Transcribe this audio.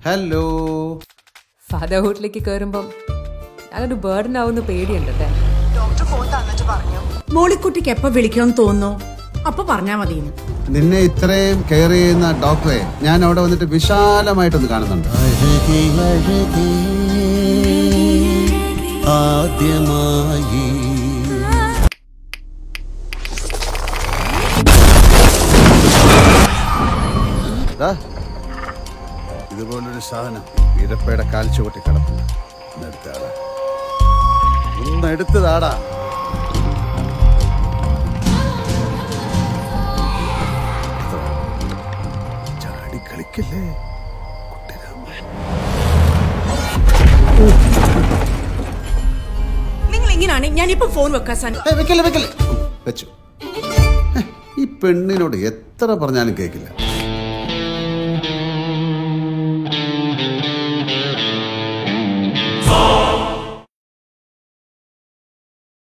hello ഫാദർഹുഡിലേക്ക് കയറുമ്പം ഞാനൊരു burden ആവുന്ന പേടിയുണ്ടല്ലേ doctor phone തന്നിട്ട് പറഞ്ഞു മോളിക്കുട്ടിക്ക് എപ്പോ വിളിക്കണമെന്ന് തോന്നുന്നു അപ്പൊ പറഞ്ഞാ മതി നിന്നെ ഇത്രയും കെയർ ചെയ്യുന്ന ഡോക്ടറെ ഞാൻ അവിടെ വന്നിട്ട് വിശാലമായിട്ടൊന്ന് കാണുന്നുണ്ട് അഴകേ അഴകേ ആദ്യമായി ദാ, ഇതുപോലൊരു സാധനം വീരപ്പയുടെ കാൽ ചുവട്ടി കിടപ്പുണ്ട് ഒന്ന് എടുത്താടാ ഒന്ന് എടുത്തതാടാ ചാടി കളിക്കല്ലേ കുട്ടിരാമ നിങ്ങൾ ഇങ്ങനാണ് ഞാൻ ഇപ്പൊ ഫോൺ വെക്കാൻ സാൻ ഏയ് വെക്കല്ലേ വെക്കല്ലേ വെച്ചു ഹെ, ഈ പെണ്ണിനോട് എത്ര പറഞ്ഞാലും കേൾക്കില്ല